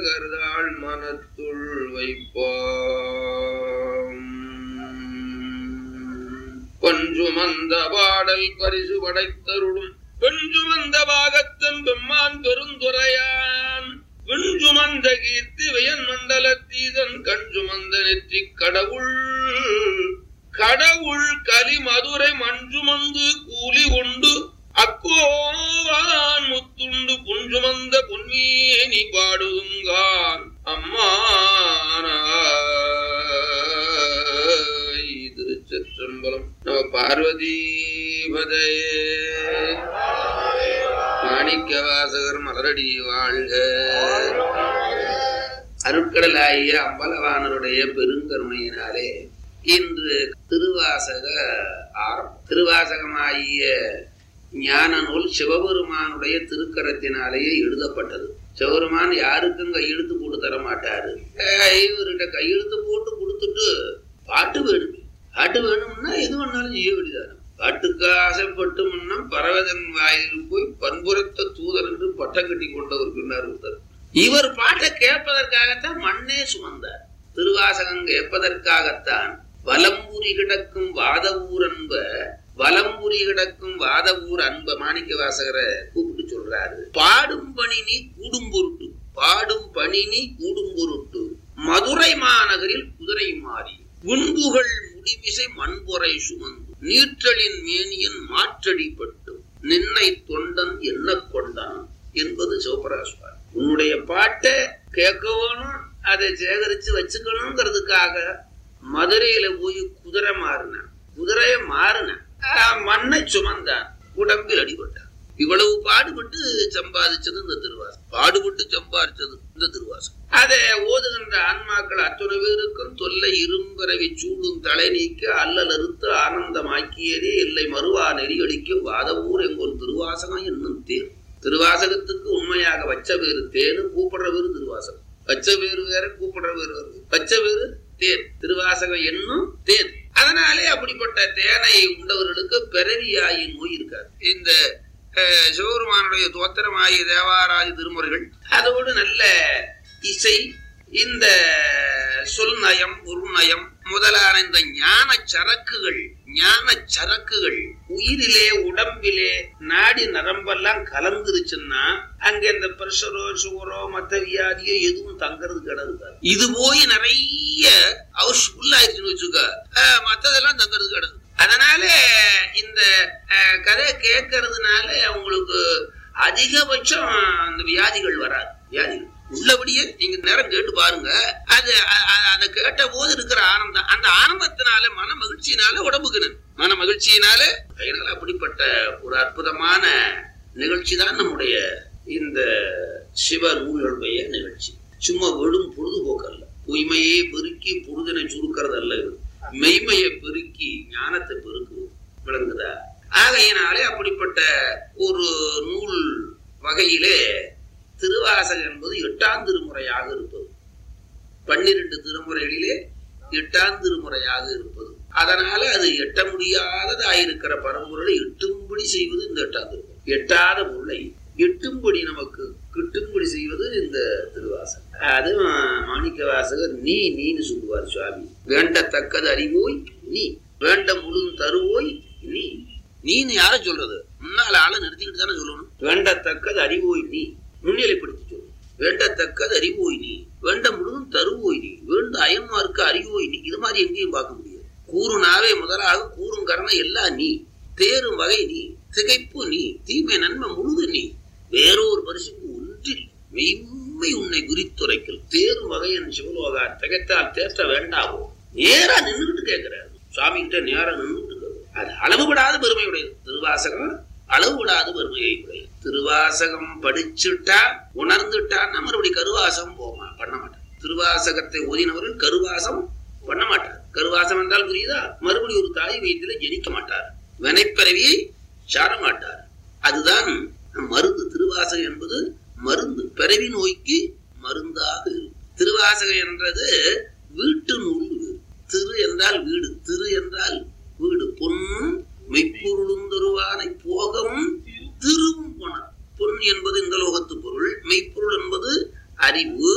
கருதாள் மனத்துள் வைப்பாம் கொஞ்சுமந்த பாடல் பரிசு படைத்தருளும் பெஞ்சுமந்த பாகத்தம் பெம்மான் பெருந்துரையான் விஞ்சுமந்த கீர்த்தி வியன் மண்டலத்தீதன் கஞ்சுமந்த நெற்றி கடவுள் கடவுள் கலி மதுரை மஞ்சுமந்து கூலி உண்டு அக்கோவான் முத்துண்டு புஞ்சுமந்த பொன்மேனி பாடுங்கான் அம்மானாய் திருச்சிற்றம்பலம் நம பார்வதி பதையே மாணிக்க வாசகர் மலரடி வாழ்க அருட்கடலாகிய அம்பலவானருடைய பெருங்கருணையினாலே இன்று திருவாசக ஆரம் திருவாசகமாகிய ஞான நூல் சிவபெருமானுடைய திருக்கரத்தினாலேயே எழுதப்பட்டது சிவபெருமான் யாருக்கும் கையெழுத்து போட்டு தர மாட்டாரு அஹ் இவர்கிட்ட கையெழுத்து போட்டு கொடுத்துட்டு பாட்டு வேணுமே பாட்டு வேணும்னா எது வேணாலும் செய்ய வேண்டியதான பாட்டுக்கு ஆசைப்பட்டு முன்னம் பறவதன் வாயில் போய் பண்புறத்த தூதர் என்று பட்டம் கட்டி கொண்டவர்கின்றார் ஒருத்தர் இவர் பாட்டை கேட்பதற்காகத்தான் மண்ணே சுமந்தார் திருவாசகம் கேட்பதற்காகத்தான் வலம்புரி கிடக்கும் வாத ஊர் அன்ப வலம்புரி கிடக்கும் வாத ஊர் அன்ப மாணிக்க வாசகரை கூப்பிட்டு சொல்றாரு பாடும் பணி நீ கூடும் பொருட்டு பாடும் பணி நீ கூடும் பொருட்டு மதுரை மாநகரில் குதிரை மாறி உண்புகள் முடிவிசை மண்பொறை சுமந்து நீற்றலின் மேனியன் மாற்றடிப்பட்டு நின்னை தொண்டன் என்ன கொண்டான் என்பது சிவபராஸ்வார் உன்னுடைய பாட்டை கேட்க வேணும் அதை சேகரிச்சு வச்சுக்கணுங்கிறதுக்காக மதுரையில போய் குதிரை மாறினான் குதிரைய மாறினான் ஆஹ் மண்ணை சுமந்தான் உடம்பில் அடிபட்டான் இவ்வளவு பாடுபட்டு சம்பாதிச்சது இந்த திருவாசம் பாடுபட்டு சம்பாதிச்சது இந்த திருவாசம் அதை ஓதுகின்ற ஆன்மாக்கள் அத்துணை பேருக்கும் தொல்லை இரும்பரவி சூடும் தலை நீக்க அல்லல் அறுத்து ஆனந்தமாக்கியதே இல்லை மறுவா நெறியடிக்கும் வாதவூர் எங்கொரு திருவாசகம் என்னும் தேர் திருவாசகத்துக்கு உண்மையாக வச்ச பேரு தேனு கூப்பிடுற பேரு திருவாசகம் வச்ச பேரு வேற கூப்பிடுற பேரு வருது வச்ச பேரு தேன் திருவாசகம் என்னும் தேன் அதனாலே அப்படிப்பட்ட தேனை உண்டவர்களுக்கு பிறவியாயி நோய் இருக்காது இந்த அஹ், சிவபெருமானுடைய தோத்திரமாகிய தேவாராதி திருமுறைகள் அதோடு நல்ல இசை இந்த சொல் நயம் உருநயம் முதலான இந்த ஞான சரக்குகள் ஞான சரக்குகள் உயிரிலே உடம்பிலே நாடி நரம்பெல்லாம் கலந்துருச்சுன்னா அங்க இந்த பிரஷரோ சுகரோ மத்த வியாதியோ எதுவும் தங்கறது கிடது இது போய் நிறைய ஹவுஸ் ஃபுல் ஆயிடுச்சுன்னு வச்சுக்க அஹ், மத்ததெல்லாம் தங்கறது கிடது அதனால இந்த அஹ், கதையை கேட்கறதுனால அவங்களுக்கு அதிகபட்சம் அந்த வியாதிகள் வராது வியாதிகள் உள்ளபடியே நீங்க நேரம் கேட்டு பாருங்க அது அ- அ- அதை கேட்ட போது இருக்கிற ஆனந்தம் அந்த ஆனந்தத்தினால மன மகிழ்ச்சியினால உடம்புக்கு நன்மை. மன மகிழ்ச்சியினால அதனால அப்படிப்பட்ட ஒரு அற்புதமான நிகழ்ச்சி தான் நம்முடைய இந்த சிவ நூலுடைய நிகழ்ச்சி சும்மா வெறும் பொழுதுபோக்கு அல்ல பொய்மையே பெருக்கி பொழுதினை சுருக்கிறது அல்ல இது மெய்மையை பெருக்கி ஞானத்தை பெருக்குது விளங்குதா ஆகையினாலே அப்படிப்பட்ட ஒரு நூல் வகையிலே திருவாசகம் என்பது எட்டாம் திருமுறையாக இருப்பது பன்னிரண்டு திருமுறைகளிலே எட்டாம் திருமுறையாக இருப்பது அதனால அது எட்ட முடியாததாயிருக்கிற பரம்பொருளை எட்டும்படி செய்வது இந்த எட்டாம் திருமுறை எட்டாத பொருளை எட்டும்படி நமக்கு கிட்டும்படி செய்வது இந்த திருவாசகம் அது மாணிக்க வாசகர் நீ நீன்னு சொல்லுவார் சுவாமி வேண்டத்தக்கது அறிவோய் நீ வேண்ட முழு தருவோய் நீ நீன்னு யார சொல்றது முன்னால ஆளை நிறுத்திக்கிட்டு தானே சொல்லணும் வேண்டத்தக்கது அறிவோய் நீ முன்னிலைப்படுத்தி சொல்லு வேண்டத்தக்கது அறிவோய் நீ வேண்ட முழுதும் தருவோய் நீ வேண்ட அயன்மார்க்கு அறிவோய் நீ இது மாதிரி எங்கேயும் பார்க்க முடியாது கூறுனாவே முதலாக கூறும் கரணம் எல்லாம் நீ தேரும் வகை நீ திகைப்பு நீ தீமை நன்மை முழுது நீ வேறொரு பரிசுக்கு ஒன்றில் மெய்மை உன்னை குறித்துரைக்கல் தேரும் வகை என் சிவலோகா திகைத்தால் தேற்ற வேண்டாவோ நேரா நின்றுகிட்டு கேட்கிறாரு சுவாமி கிட்ட நேரா நின்றுட்டு இருக்காரு. அது அளவுபடாத பெருமையுடையது திருவாசகம் அளவுபடாத பெருமையை உடையது திருவாசகம் படிச்சுட்டா உணர்ந்துட்டான்னா மறுபடியும் கருவாசகம் போமா பண்ண மாட்டார் திருவாசகத்தை ஓதினவர்கள் கருவாசம் பண்ண மாட்டார் கருவாசம் என்றால் புரியுதா மறுபடியும் ஒரு தாய் வயிற்றில ஜனிக்க மாட்டார் வினைப்பிறவியை சார மாட்டார் அதுதான் மருந்து திருவாசகம் என்பது மருந்து பிறவி நோய்க்கு மருந்தாக இருக்கும் திருவாசகம் என்றது வீட்டு நூல் வேறு. திரு என்றால் வீடு திரு என்றால் வீடு பொன்னும் மெய்ப்பொருளும் தருவானை போகவும் திருவும் போனார் பொன் என்பது இந்த லோகத்து பொருள் மெய்ப்பொருள் என்பது அறிவு